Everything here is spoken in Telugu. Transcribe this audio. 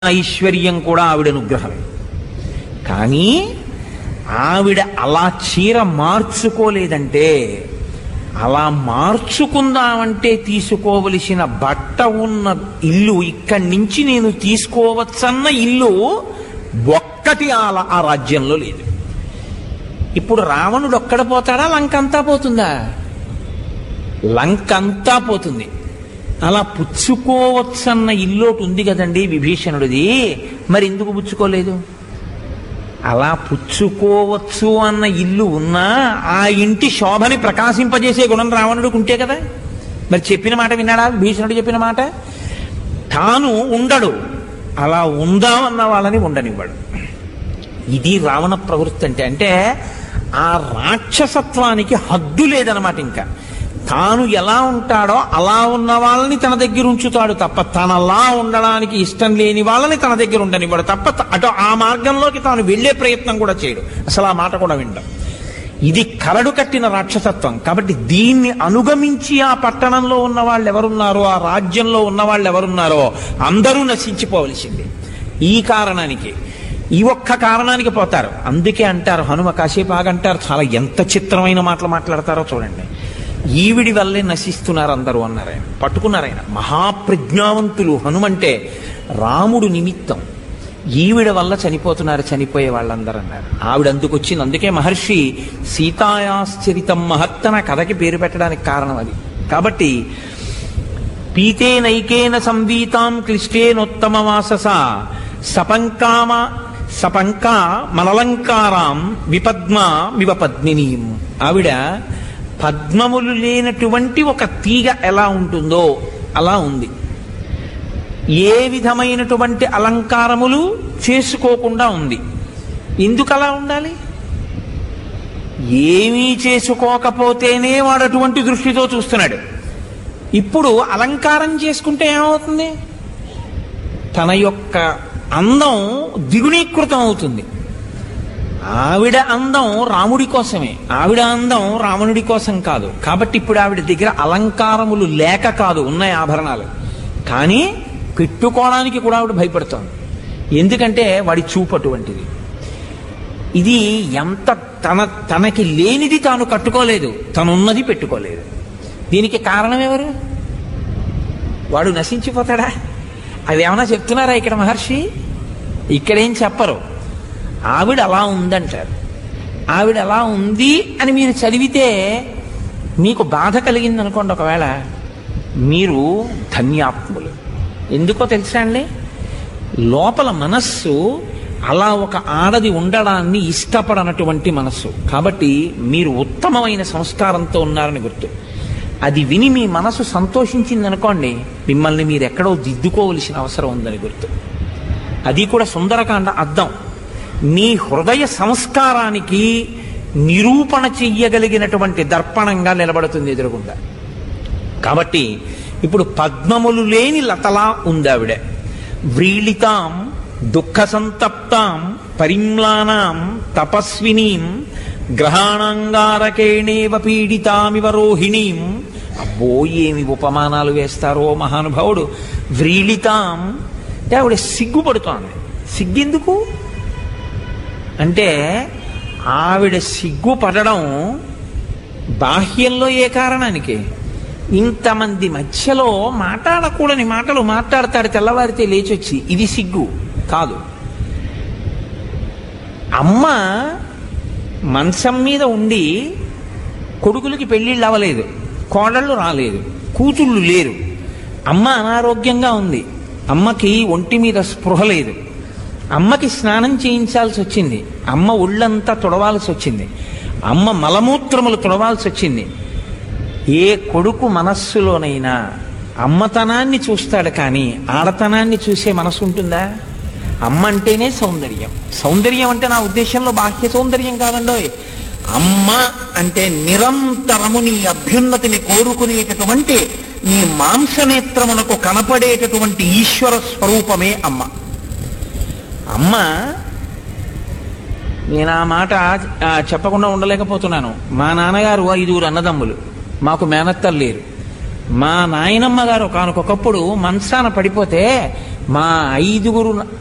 ఐశ్వర్యం కూడా ఆవిడ అనుగ్రహమే కానీ ఆవిడ అలా చీర మార్చుకోలేదంటే అలా మార్చుకుందామంటే తీసుకోవలసిన బట్ట ఉన్న ఇల్లు ఇక్కడి నుంచి నేను తీసుకోవచ్చన్న ఇల్లు ఒక్కటి ఆ ఆ రాజ్యంలో లేదు ఇప్పుడు రావణుడు ఒక్కడ పోతాడా లంకంతా పోతుందా లంకంతా పోతుంది అలా పుచ్చుకోవచ్చన్న ఇల్లోటి ఉంది కదండి విభీషణుడిది మరి ఎందుకు పుచ్చుకోలేదు అలా పుచ్చుకోవచ్చు అన్న ఇల్లు ఉన్నా ఆ ఇంటి శోభని ప్రకాశింపజేసే గుణం రావణుడికి ఉంటే కదా మరి చెప్పిన మాట విన్నాడా భీషణుడు చెప్పిన మాట తాను ఉండడు అలా ఉందామన్న వాళ్ళని ఉండనివ్వడు ఇది రావణ ప్రవృత్తి అంటే అంటే ఆ రాక్షసత్వానికి హద్దు లేదనమాట ఇంకా తాను ఎలా ఉంటాడో అలా ఉన్న వాళ్ళని తన దగ్గర ఉంచుతాడు తప్ప తనలా ఉండడానికి ఇష్టం లేని వాళ్ళని తన దగ్గర ఉండనివ్వడు తప్ప త- అటు ఆ మార్గంలోకి తాను వెళ్ళే ప్రయత్నం కూడా చేయడు అసలు ఆ మాట కూడా వినడం ఇది కరడు కట్టిన రాక్షసత్వం కాబట్టి దీన్ని అనుగమించి ఆ పట్టణంలో ఉన్న వాళ్ళు ఎవరున్నారో ఆ రాజ్యంలో ఉన్న వాళ్ళు ఎవరున్నారో అందరూ నశించిపోవలసింది ఈ కారణానికి ఈ ఒక్క కారణానికి పోతారు అందుకే అంటారు హనుమ కాసేపు ఆగంటారు చాలా ఎంత చిత్రమైన మాటలు మాట్లాడతారో చూడండి ఈవిడి వల్లే నశిస్తున్నారు అందరూ అన్నారు ఆయన పట్టుకున్నారు ఆయన మహాప్రజ్ఞావంతులు హనుమంటే రాముడు నిమిత్తం ఈవిడ వల్ల చనిపోతున్నారు చనిపోయే వాళ్ళందరూ అన్నారు ఆవిడ అందుకు వచ్చింది అందుకే మహర్షి సీతాయాశ్చరితం మహత్తన కథకి పేరు పెట్టడానికి కారణం అది కాబట్టి పీతేనైకేన సంవీతాం క్లిష్టేనోత్తమ వాసస సపంకామ సపంక మలలంకారాం విపద్మ వివ పద్మినీం ఆవిడ పద్మములు లేనటువంటి ఒక తీగ ఎలా ఉంటుందో అలా ఉంది ఏ విధమైనటువంటి అలంకారములు చేసుకోకుండా ఉంది ఎందుకు అలా ఉండాలి ఏమీ చేసుకోకపోతేనే వాడు అటువంటి దృష్టితో చూస్తున్నాడు ఇప్పుడు అలంకారం చేసుకుంటే ఏమవుతుంది తన యొక్క అందం దిగుణీకృతం అవుతుంది ఆవిడ అందం రాముడి కోసమే ఆవిడ అందం రావణుడి కోసం కాదు కాబట్టి ఇప్పుడు ఆవిడ దగ్గర అలంకారములు లేక కాదు ఉన్నాయి ఆభరణాలు కానీ పెట్టుకోవడానికి కూడా ఆవిడ భయపడుతోంది ఎందుకంటే వాడి చూపు అటువంటిది ఇది ఎంత తన తనకి లేనిది తాను కట్టుకోలేదు తనున్నది పెట్టుకోలేదు దీనికి కారణం ఎవరు వాడు నశించిపోతాడా అది ఏమైనా చెప్తున్నారా ఇక్కడ మహర్షి ఇక్కడేం చెప్పరు ఆవిడ అలా ఉందంటారు ఆవిడ అలా ఉంది అని మీరు చదివితే మీకు బాధ కలిగింది అనుకోండి ఒకవేళ మీరు ధన్యాత్ములు ఎందుకో తెలుసా అండి లోపల మనస్సు అలా ఒక ఆడది ఉండడాన్ని ఇష్టపడనటువంటి మనస్సు కాబట్టి మీరు ఉత్తమమైన సంస్కారంతో ఉన్నారని గుర్తు అది విని మీ మనసు సంతోషించింది అనుకోండి మిమ్మల్ని మీరు ఎక్కడో దిద్దుకోవలసిన అవసరం ఉందని గుర్తు అది కూడా సుందరకాండ అర్థం మీ హృదయ సంస్కారానికి నిరూపణ చెయ్యగలిగినటువంటి దర్పణంగా నిలబడుతుంది ఎదురుగుండా కాబట్టి ఇప్పుడు పద్మములు లేని లతలా ఉంది ఆవిడ వ్రీళితాం దుఃఖ సంతప్తాం పరిమ్లానాం తపస్వినీం గ్రహాణంగారకేణేవ పీడితామివ రోహిణీం అబ్బో ఏమి ఉపమానాలు వేస్తారో మహానుభావుడు వ్రీళితాం అంటే ఆవిడ సిగ్గుపడుతోంది సిగ్గెందుకు అంటే ఆవిడ సిగ్గుపడడం బాహ్యంలో ఏ కారణానికి ఇంతమంది మధ్యలో మాట్లాడకూడని మాటలు మాట్లాడతాడు తెల్లవారితే లేచొచ్చి ఇది సిగ్గు కాదు అమ్మ మంచం మీద ఉండి కొడుకులకి పెళ్ళిళ్ళు అవ్వలేదు కోడళ్ళు రాలేదు కూతుళ్ళు లేరు అమ్మ అనారోగ్యంగా ఉంది అమ్మకి ఒంటి మీద స్పృహ లేదు అమ్మకి స్నానం చేయించాల్సి వచ్చింది అమ్మ ఒళ్ళంతా తుడవాల్సి వచ్చింది అమ్మ మలమూత్రములు తుడవాల్సి వచ్చింది ఏ కొడుకు మనస్సులోనైనా అమ్మతనాన్ని చూస్తాడు కానీ ఆడతనాన్ని చూసే మనసు ఉంటుందా అమ్మ అంటేనే సౌందర్యం సౌందర్యం అంటే నా ఉద్దేశంలో బాహ్య సౌందర్యం కాదండోయ్ అమ్మ అంటే నిరంతరము నీ అభ్యున్నతిని కోరుకునేటటువంటి నీ మాంసనేత్రమునకు కనపడేటటువంటి ఈశ్వర స్వరూపమే అమ్మ అమ్మ నేను ఆ మాట ఆ, చెప్పకుండా ఉండలేకపోతున్నాను మా నాన్నగారు ఐదుగురు అన్నదమ్ములు మాకు మేనత్తలు లేరు మా నాయనమ్మ గారు ఒకనకొకప్పుడు మంచాన పడిపోతే మా ఐదుగురు